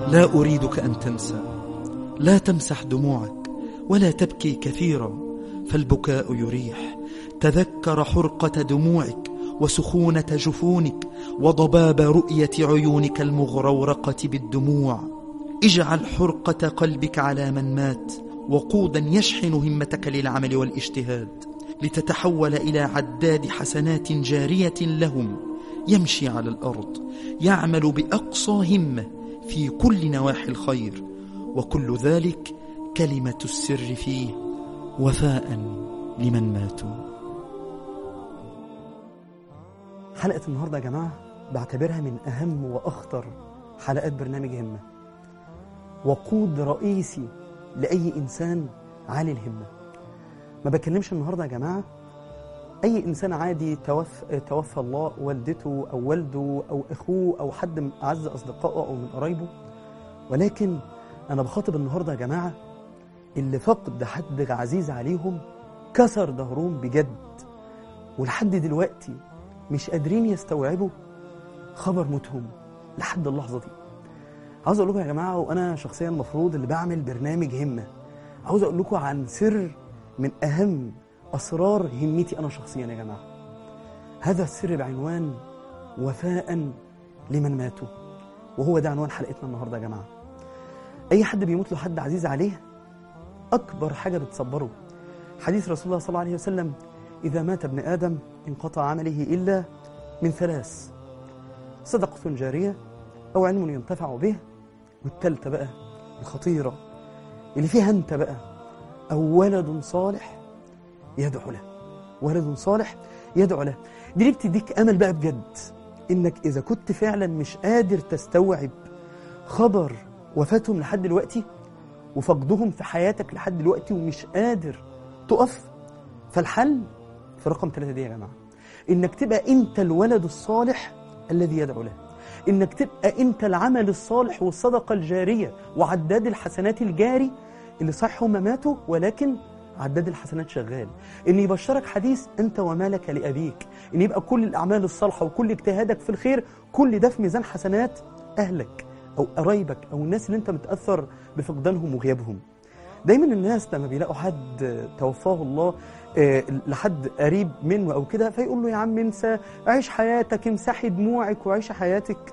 لا أريدك أن تنسى لا تمسح دموعك ولا تبكي كثيرا فالبكاء يريح تذكر حرقة دموعك وسخونة جفونك وضباب رؤية عيونك المغرورقة بالدموع اجعل حرقة قلبك على من مات وقودا يشحن همتك للعمل والاجتهاد لتتحول إلى عداد حسنات جارية لهم يمشي على الأرض يعمل بأقصى همة في كل نواحي الخير وكل ذلك كلمة السر فيه وفاء لمن ماتوا حلقة النهاردة يا جماعة بعتبرها من أهم وأخطر حلقات برنامج همة وقود رئيسي لأي إنسان عالي الهمة ما بكلمش النهاردة يا جماعة أي إنسان عادي توفى, توفى الله والدته أو والده أو أخوه أو حد من أعز أصدقائه أو من قرايبه ولكن أنا بخاطب النهاردة يا جماعة اللي فقد حد عزيز عليهم كسر ظهرهم بجد ولحد دلوقتي مش قادرين يستوعبوا خبر موتهم لحد اللحظة دي عاوز أقول لكم يا جماعة وأنا شخصيا المفروض اللي بعمل برنامج همة عاوز أقول لكم عن سر من أهم أسرار همتي أنا شخصيا يا جماعة هذا السر بعنوان وفاء لمن ماتوا وهو ده عنوان حلقتنا النهاردة يا جماعة أي حد بيموت له حد عزيز عليه أكبر حاجة بتصبره حديث رسول الله صلى الله عليه وسلم إذا مات ابن آدم انقطع عمله إلا من ثلاث صدقة جارية أو علم ينتفع به والتالتة بقى الخطيرة اللي فيها أنت بقى أو ولد صالح يدعو له ولد صالح يدعو له دي اللي بتديك أمل بقى بجد إنك إذا كنت فعلا مش قادر تستوعب خبر وفاتهم لحد دلوقتي وفقدهم في حياتك لحد دلوقتي ومش قادر تقف فالحل في رقم ثلاثة دي يا جماعة إنك تبقى أنت الولد الصالح الذي يدعو له إنك تبقى أنت العمل الصالح والصدقة الجارية وعداد الحسنات الجاري اللي صح هم ماتوا ولكن عداد الحسنات شغال إن يبشرك حديث أنت ومالك لأبيك إن يبقى كل الأعمال الصالحة وكل اجتهادك في الخير كل ده في ميزان حسنات أهلك أو قرايبك أو الناس اللي أنت متأثر بفقدانهم وغيابهم دايما الناس لما بيلاقوا حد توفاه الله آه، لحد قريب منه او كده فيقول له يا عم انسى عيش حياتك امسحي دموعك وعيش حياتك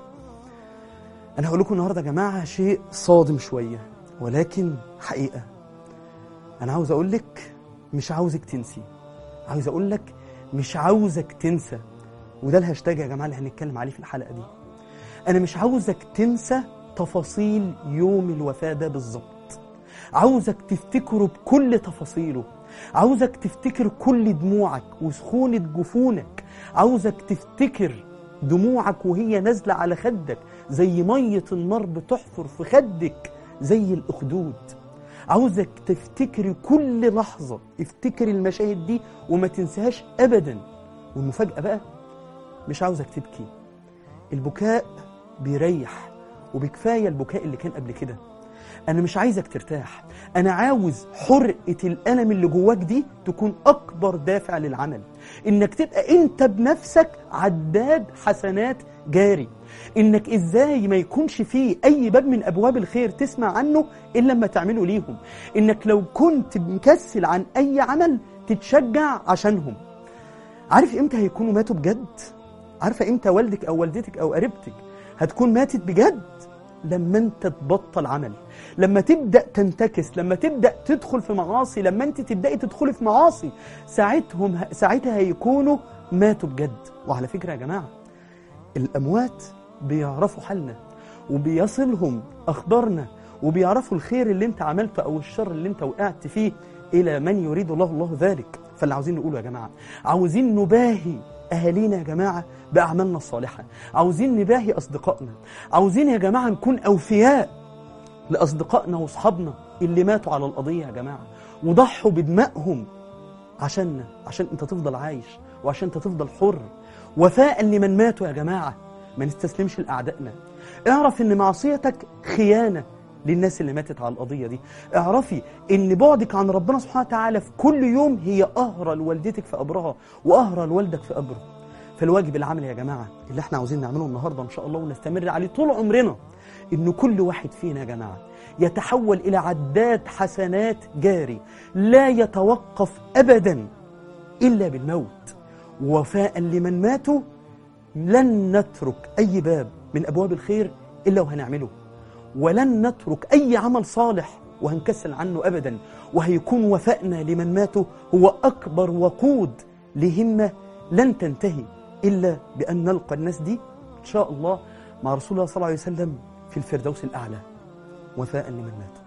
انا هقول لكم النهارده يا جماعه شيء صادم شويه ولكن حقيقه انا عاوز اقول لك مش عاوزك تنسي عاوز اقول لك مش عاوزك تنسى وده الهاشتاج يا جماعه اللي هنتكلم عليه في الحلقه دي انا مش عاوزك تنسى تفاصيل يوم الوفاه ده بالظبط عاوزك تفتكره بكل تفاصيله عاوزك تفتكر كل دموعك وسخونة جفونك عاوزك تفتكر دموعك وهي نازلة على خدك زي مية النار بتحفر في خدك زي الأخدود عاوزك تفتكر كل لحظة افتكر المشاهد دي وما تنساهاش أبدا والمفاجأة بقى مش عاوزك تبكي البكاء بيريح وبكفاية البكاء اللي كان قبل كده أنا مش عايزك ترتاح أنا عاوز حرقة الألم اللي جواك دي تكون أكبر دافع للعمل إنك تبقى أنت بنفسك عداد حسنات جاري إنك إزاي ما يكونش فيه أي باب من أبواب الخير تسمع عنه إلا لما تعمله ليهم إنك لو كنت مكسل عن أي عمل تتشجع عشانهم عارف إمتى هيكونوا ماتوا بجد؟ عارفة إمتى والدك أو والدتك أو قريبتك هتكون ماتت بجد؟ لما انت تبطل عمل لما تبدا تنتكس لما تبدا تدخل في معاصي لما انت تبداي تدخلي في معاصي ساعتهم ساعتها هيكونوا ماتوا بجد وعلى فكره يا جماعه الاموات بيعرفوا حالنا وبيصلهم اخبارنا وبيعرفوا الخير اللي انت عملته او الشر اللي انت وقعت فيه الى من يريد الله الله ذلك فاللي عاوزين نقوله يا جماعه عاوزين نباهي أهالينا يا جماعة بأعمالنا الصالحة عاوزين نباهي أصدقائنا عاوزين يا جماعة نكون أوفياء لأصدقائنا وأصحابنا اللي ماتوا على القضية يا جماعة وضحوا بدمائهم عشاننا عشان أنت تفضل عايش وعشان أنت تفضل حر وفاء لمن ماتوا يا جماعة ما نستسلمش لأعدائنا اعرف ان معصيتك خيانة للناس اللي ماتت على القضية دي اعرفي ان بعدك عن ربنا سبحانه وتعالى في كل يوم هي قهرة لوالدتك في قبرها وقهرة لوالدك في قبره فالواجب العملي يا جماعة اللي احنا عاوزين نعمله النهاردة إن شاء الله ونستمر عليه طول عمرنا إن كل واحد فينا يا جماعة يتحول إلى عداد حسنات جاري لا يتوقف أبدا إلا بالموت وفاء لمن ماتوا لن نترك أي باب من أبواب الخير إلا وهنعمله ولن نترك أي عمل صالح وهنكسل عنه أبدا وهيكون وفائنا لمن ماتوا هو أكبر وقود لهمة لن تنتهي إلا بأن نلقى الناس دي إن شاء الله مع رسول الله صلى الله عليه وسلم في الفردوس الأعلى وفاء لمن ماتوا